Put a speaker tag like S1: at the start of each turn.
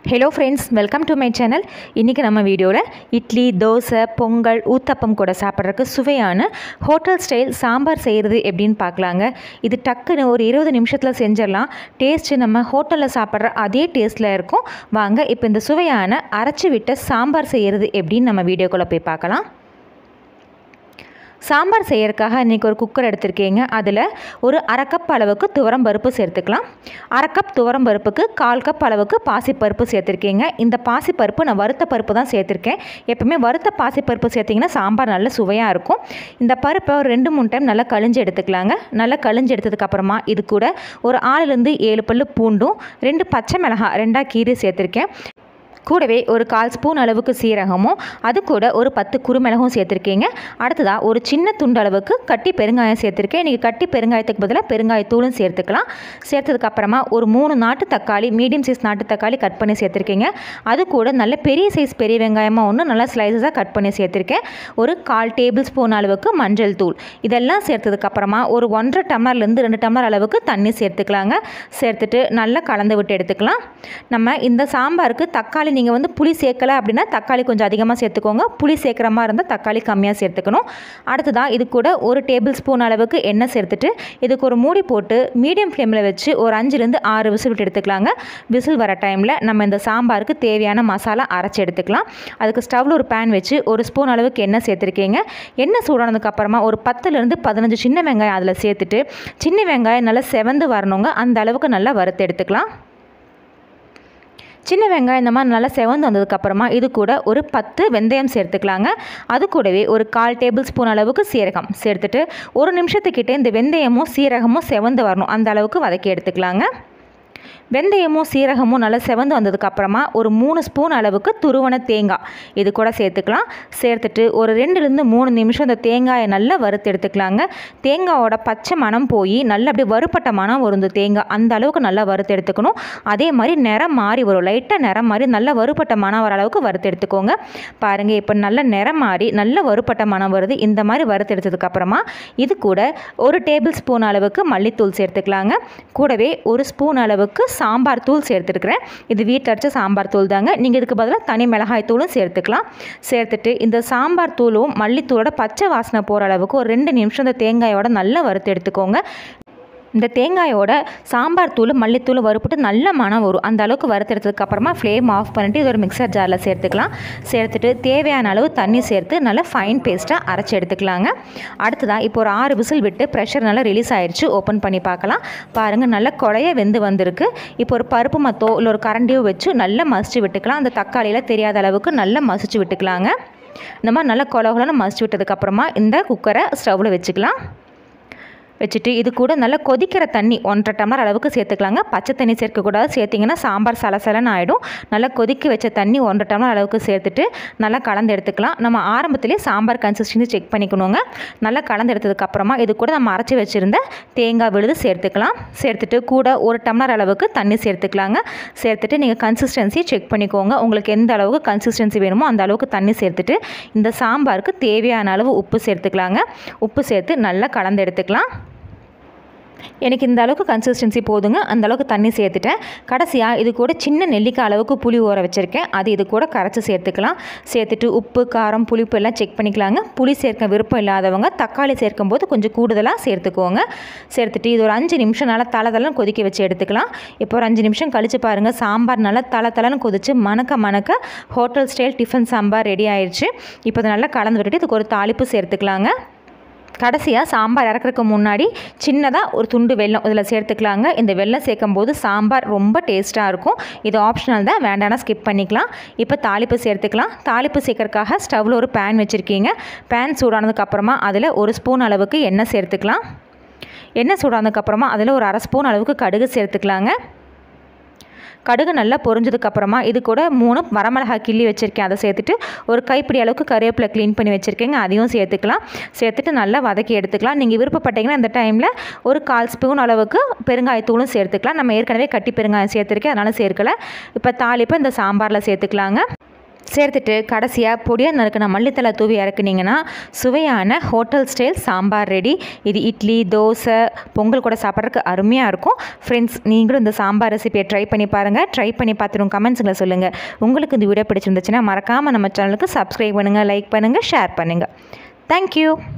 S1: hello friends welcome to my channel இன்றைக்கி நம்ம வீடியோவில் இட்லி தோசை பொங்கல் ஊத்தப்பம் கூட சாப்பிட்றதுக்கு சுவையான ஹோட்டல் ஸ்டைல் சாம்பார் செய்கிறது எப்படின்னு பார்க்கலாங்க இது டக்குன்னு ஒரு இருபது நிமிஷத்தில் செஞ்சிடலாம் டேஸ்ட்டு நம்ம ஹோட்டலில் சாப்பிட்ற அதே டேஸ்ட்டில் இருக்கும் வாங்க இப்போ இந்த சுவையான அரைச்சி விட்ட சாம்பார் செய்கிறது எப்படின்னு நம்ம வீடியோக்குள்ளே போய் பார்க்கலாம் சாம்பார் செய்யறதுக்காக இன்றைக்கி ஒரு குக்கர் எடுத்திருக்கீங்க அதில் ஒரு அரை கப் அளவுக்கு துவரம் பருப்பு சேர்த்துக்கலாம் அரை கப் துவரம் பருப்புக்கு கால் கப் அளவுக்கு பாசிப்பருப்பு சேர்த்துருக்கீங்க இந்த பாசிப்பருப்பு நான் வறுத்த பருப்பு தான் சேர்த்துருக்கேன் எப்பவுமே வறுத்த பாசிப்பருப்பு சேர்த்திங்கன்னா சாம்பார் நல்ல சுவையாக இருக்கும் இந்த பருப்பை ஒரு ரெண்டு மூணு டைம் நல்லா கழிஞ்சு எடுத்துக்கலாங்க நல்லா கழிஞ்சு எடுத்ததுக்கப்புறமா இது கூட ஒரு ஆறுலேருந்து ஏழு பல்லு பூண்டும் ரெண்டு பச்சை மிளகாய் ரெண்டாக கீரை சேர்த்துருக்கேன் கூடவே ஒரு கால் ஸ்பூன் அளவுக்கு சீரகமும் அது கூட ஒரு பத்து குருமிளகும் சேர்த்துருக்கீங்க அடுத்ததாக ஒரு சின்ன துண்டு அளவுக்கு கட்டி பெருங்காயம் சேர்த்துருக்கேன் இன்றைக்கி கட்டி பெருங்காயத்துக்கு பதிலாக பெருங்காயத்தூளும் சேர்த்துக்கலாம் சேர்த்ததுக்கப்புறமா ஒரு மூணு நாட்டு தக்காளி மீடியம் சைஸ் நாட்டு தக்காளி கட் பண்ணி சேர்த்துருக்கீங்க அது கூட நல்ல பெரிய சைஸ் பெரிய வெங்காயமாக ஒன்று நல்லா ஸ்லைசஸாக கட் பண்ணி சேர்த்துருக்கேன் ஒரு கால் டேபிள் ஸ்பூன் அளவுக்கு மஞ்சள் தூள் இதெல்லாம் சேர்த்ததுக்கப்புறமா ஒரு ஒன்றரை டம்ளர்லேருந்து ரெண்டு டம்ளர் அளவுக்கு தண்ணி சேர்த்துக்கலாங்க சேர்த்துட்டு நல்லா கலந்து விட்டு எடுத்துக்கலாம் நம்ம இந்த சாம்பாருக்கு தக்காளி நீங்கள் வந்து புளி சேர்க்கலை அப்படின்னா தக்காளி கொஞ்சம் அதிகமாக சேர்த்துக்கோங்க புளி சேர்க்குற மாதிரி இருந்தால் தக்காளி கம்மியாக சேர்த்துக்கணும் அடுத்ததாக இது கூட ஒரு டேபிள் ஸ்பூன் அளவுக்கு எண்ணெய் சேர்த்துட்டு இதுக்கு ஒரு மூடி போட்டு மீடியம் ஃப்ளேமில் வச்சு ஒரு அஞ்சுலேருந்து ஆறு விசில் விட்டு எடுத்துக்கலாங்க விசில் வர டைமில் நம்ம இந்த சாம்பாருக்கு தேவையான மசாலா அரைச்சி எடுத்துக்கலாம் அதுக்கு ஸ்டவ்வில் ஒரு பேன் வச்சு ஒரு ஸ்பூன் அளவுக்கு எண்ணெய் சேர்த்துருக்கீங்க எண்ணெய் சூடானதுக்கப்புறமா ஒரு பத்துலேருந்து பதினஞ்சு சின்ன வெங்காயம் அதில் சேர்த்துட்டு சின்ன வெங்காயம் நல்லா செவந்து வரணுங்க அந்த அளவுக்கு நல்லா வறுத்து எடுத்துக்கலாம் சின்ன வெங்காயம் இந்த மாதிரி நல்லா செவந்து வந்ததுக்கப்புறமா இது கூட ஒரு பத்து வெந்தயம் சேர்த்துக்கலாங்க அது கூடவே ஒரு கால் டேபிள் ஸ்பூன் அளவுக்கு சீரகம் சேர்த்துட்டு ஒரு நிமிஷத்துக்கிட்ட இந்த வெந்தயமும் சீரகமும் செவந்து வரணும் அந்த அளவுக்கு வதக்கி எடுத்துக்கலாங்க வெந்தயமும் சீரகமும் நல்லா செவந்து வந்ததுக்கப்புறமா ஒரு மூணு ஸ்பூன் அளவுக்கு துருவன தேங்காய் இது கூட சேர்த்துக்கலாம் சேர்த்துட்டு ஒரு ரெண்டுலேருந்து மூணு நிமிஷம் இந்த தேங்காயை நல்லா வறுத்து எடுத்துக்கலாங்க தேங்காயோட பச்சை மனம் போய் நல்லா அப்படியே வறுப்பட்ட மனம் வரும் இந்த தேங்காய் அந்த அளவுக்கு நல்லா வறுத்து எடுத்துக்கணும் அதே மாதிரி நிறம் மாறி வரும் லைட்டாக நிறம் மாறி நல்லா வறுப்பட்ட மனம் வர அளவுக்கு வறுத்து எடுத்துக்கோங்க பாருங்கள் இப்போ நல்ல நிறம் மாறி நல்ல வறுப்பட்ட மனம் வருது இந்த மாதிரி வறுத்து எடுத்ததுக்கப்புறமா இது கூட ஒரு டேபிள் ஸ்பூன் அளவுக்கு மல்லித்தூள் சேர்த்துக்கலாங்க கூடவே ஒரு ஸ்பூன் அளவுக்கு சாம்பார் தூள் சேர்த்துருக்குறேன் இது வீட்டில் அரைச்ச சாம்பார் தூள் தாங்க நீங்கள் இதுக்கு பதிலாக தனி மிளகாய் தூளும் சேர்த்துக்கலாம் சேர்த்துட்டு இந்த சாம்பார் தூளும் மல்லித்தூளோட பச்சை வாசனை போகிற அளவுக்கு ஒரு ரெண்டு நிமிஷம் இந்த தேங்காயோட நல்லா வறுத்து எடுத்துக்கோங்க இந்த தேங்காயோட சாம்பார் தூள் மல்லித்தூள் வறுப்புட்டு நல்ல மனம் வரும் அந்த அளவுக்கு வறுத்தெடுத்ததுக்கு அப்புறமா ஃப்ளேம் ஆஃப் பண்ணிவிட்டு இது ஒரு மிக்சர் ஜாரில் சேர்த்துக்கலாம் சேர்த்துட்டு தேவையான அளவு தண்ணி சேர்த்து நல்லா ஃபைன் பேஸ்ட்டாக அரைச்சி எடுத்துக்கலாங்க அடுத்ததாக இப்போ ஒரு ஆறு விசில் விட்டு ப்ரெஷர் நல்லா ரிலீஸ் ஆயிடுச்சு ஓப்பன் பண்ணி பார்க்கலாம் பாருங்கள் நல்லா குழைய வெந்து வந்திருக்கு இப்போ ஒரு பருப்பு மத்தோ இல்லை ஒரு கரண்டியோ வச்சு நல்லா மசிச்சு விட்டுக்கலாம் அந்த தக்காளியில் தெரியாத அளவுக்கு நல்லா மசிச்சு விட்டுக்கலாங்க இந்த மாதிரி நல்லா கொலகுலன்னு மசிச்சு விட்டதுக்கப்புறமா இந்த குக்கரை ஸ்டவ்வில் வச்சுக்கலாம் வச்சுட்டு இது கூட நல்லா கொதிக்கிற தண்ணி ஒன்றரை டம்ளர் அளவுக்கு சேர்த்துக்கலாங்க பச்சை தண்ணி சேர்க்கக்கூடாது சேர்த்திங்கன்னா சாம்பார் சலசலன்னு ஆகிடும் நல்லா கொதிக்க வச்ச தண்ணி ஒன்றரை டம்ளர் அளவுக்கு சேர்த்துட்டு நல்லா கலந்து எடுத்துக்கலாம் நம்ம ஆரம்பத்திலே சாம்பார் கன்சிஸ்டன்சி செக் பண்ணிக்கணுங்க நல்லா கலந்து எடுத்ததுக்கப்புறமா இது கூட நம்ம அரைச்சி வச்சுருந்த தேங்காய் விழுது சேர்த்துக்கலாம் சேர்த்துட்டு கூட ஒரு டம்ளர் அளவுக்கு தண்ணி சேர்த்துக்கலாங்க சேர்த்துட்டு நீங்கள் கன்சிஸ்டன்சியை செக் பண்ணிக்கோங்க உங்களுக்கு எந்த அளவுக்கு கன்சிஸ்டன்சி வேணுமோ அந்த அளவுக்கு தண்ணி சேர்த்துட்டு இந்த சாம்பாருக்கு தேவையான அளவு உப்பு சேர்த்துக்கலாங்க உப்பு சேர்த்து நல்லா கலந்து எடுத்துக்கலாம் எனக்கு இந்த அளவுக்கு கன்சிஸ்டன்சி போதுங்க அந்த அளவுக்கு தண்ணி சேர்த்துட்டேன் கடைசியாக இது கூட சின்ன நெல்லிக்காய் அளவுக்கு புளி ஊற வச்சுருக்கேன் அது இது கூட கரைச்சி சேர்த்துக்கலாம் சேர்த்துட்டு உப்பு காரம் புளிப்பு எல்லாம் செக் பண்ணிக்கலாங்க புளி சேர்க்க விருப்பம் இல்லாதவங்க தக்காளி சேர்க்கும் போது கொஞ்சம் கூடுதலாக சேர்த்துக்கோங்க சேர்த்துட்டு இது ஒரு அஞ்சு நிமிஷம் நல்லா தலை தலைன்னு கொதிக்க வச்சு எடுத்துக்கலாம் இப்போ ஒரு அஞ்சு நிமிஷம் கழித்து பாருங்கள் சாம்பார் நல்லா தலை தலைன்னு கொதிச்சு மணக்க மணக்க hotel style tiffin sambar ready ஆயிடுச்சு இப்போ அதை நல்லா கலந்து விட்டுட்டு இதுக்கு ஒரு தாளிப்பு சேர்த்துக்கலாங்க கடைசியாக சாம்பார் இறக்குறதுக்கு முன்னாடி சின்னதாக ஒரு துண்டு வெல்லம் இதில் சேர்த்துக்கலாங்க இந்த வெல்லம் சேர்க்கும் போது சாம்பார் ரொம்ப டேஸ்ட்டாக இருக்கும் இது ஆப்ஷனல் தான் வேண்டாம்னா ஸ்கிப் பண்ணிக்கலாம் இப்போ தாளிப்பு சேர்த்துக்கலாம் தாளிப்பு சேர்க்கறதுக்காக ஸ்டவ்வில் ஒரு பேன் வச்சுருக்கீங்க பேன் சூடானதுக்கப்புறமா அதில் ஒரு ஸ்பூன் அளவுக்கு எண்ணெய் சேர்த்துக்கலாம் எண்ணெய் சூடானதுக்கப்புறமா அதில் ஒரு அரை ஸ்பூன் அளவுக்கு கடுகு சேர்த்துக்கலாங்க கடுகு நல்லா பொரிஞ்சதுக்கப்புறமா இது கூட மூணு வரமிளகாய் கிள்ளி வச்சுருக்கேன் அதை சேர்த்துட்டு ஒரு கைப்பிடி அளவுக்கு கருவேப்பிலை க்ளீன் பண்ணி வச்சுருக்கேங்க அதையும் சேர்த்துக்கலாம் சேர்த்துட்டு நல்லா வதக்கி எடுத்துக்கலாம் நீங்கள் விருப்பப்பட்டீங்கன்னா அந்த டைமில் ஒரு கால் ஸ்பூன் அளவுக்கு பெருங்காயத்தூளும் சேர்த்துக்கலாம் நம்ம ஏற்கனவே கட்டி பெருங்காயம் சேர்த்துருக்கேன் அதனால் சேர்க்கலை இப்போ தாளிப்பை இந்த சாம்பாரில் சேர்த்துக்கலாங்க சேர்த்துட்டு கடைசியாக பொடியாக நறுக்கின மல்லித்தலை தூவி இறக்குனீங்கன்னா சுவையான ஹோட்டல் ஸ்டைல் சாம்பார் ரெடி இது இட்லி தோசை பொங்கல் கூட சாப்பிட்றதுக்கு அருமையாக இருக்கும் ஃப்ரெண்ட்ஸ் நீங்களும் இந்த சாம்பார் ரெசிபியை ட்ரை பண்ணி பாருங்கள் ட்ரை பண்ணி பார்த்துட்டு கமெண்ட்ஸுங்களை சொல்லுங்கள் உங்களுக்கு இந்த வீடியோ பிடிச்சிருந்துச்சுன்னா மறக்காமல் நம்ம சேனலுக்கு சப்ஸ்கிரைப் பண்ணுங்கள் லைக் பண்ணுங்கள் ஷேர் பண்ணுங்கள் தேங்க்யூ